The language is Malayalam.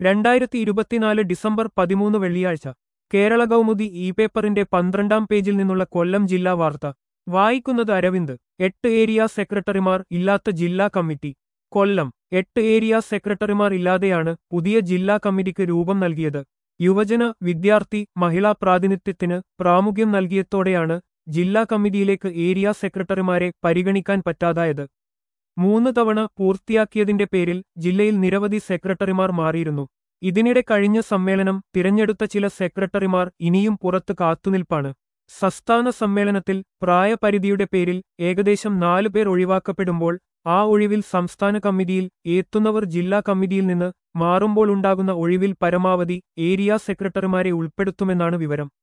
രണ്ടായിരത്തി ഇരുപത്തിനാല് ഡിസംബർ പതിമൂന്ന് വെള്ളിയാഴ്ച കേരള കൗമുദി ഇ പേപ്പറിന്റെ പന്ത്രണ്ടാം പേജിൽ നിന്നുള്ള കൊല്ലം ജില്ലാ വാർത്ത വായിക്കുന്നത് അരവിന്ദ് എട്ട് ഏരിയ സെക്രട്ടറിമാർ ഇല്ലാത്ത ജില്ലാ കമ്മിറ്റി കൊല്ലം എട്ട് ഏരിയ സെക്രട്ടറിമാർ ഇല്ലാതെയാണ് പുതിയ ജില്ലാ കമ്മിറ്റിക്ക് രൂപം നൽകിയത് യുവജന വിദ്യാർത്ഥി മഹിളാ പ്രാതിനിധ്യത്തിന് പ്രാമുഖ്യം നൽകിയതോടെയാണ് ജില്ലാ കമ്മിറ്റിയിലേക്ക് ഏരിയ സെക്രട്ടറിമാരെ പരിഗണിക്കാൻ പറ്റാതായത് മൂന്ന് തവണ പൂർത്തിയാക്കിയതിന്റെ പേരിൽ ജില്ലയിൽ നിരവധി സെക്രട്ടറിമാർ മാറിയിരുന്നു ഇതിനിടെ കഴിഞ്ഞ സമ്മേളനം തിരഞ്ഞെടുത്ത ചില സെക്രട്ടറിമാർ ഇനിയും പുറത്ത് കാത്തുനിൽപ്പാണ് സംസ്ഥാന സമ്മേളനത്തിൽ പ്രായപരിധിയുടെ പേരിൽ ഏകദേശം നാലു പേർ ഒഴിവാക്കപ്പെടുമ്പോൾ ആ ഒഴിവിൽ സംസ്ഥാന കമ്മിറ്റിയിൽ എത്തുന്നവർ ജില്ലാ കമ്മിറ്റിയിൽ നിന്ന് മാറുമ്പോൾ ഉണ്ടാകുന്ന ഒഴിവിൽ പരമാവധി ഏരിയ സെക്രട്ടറിമാരെ ഉൾപ്പെടുത്തുമെന്നാണ് വിവരം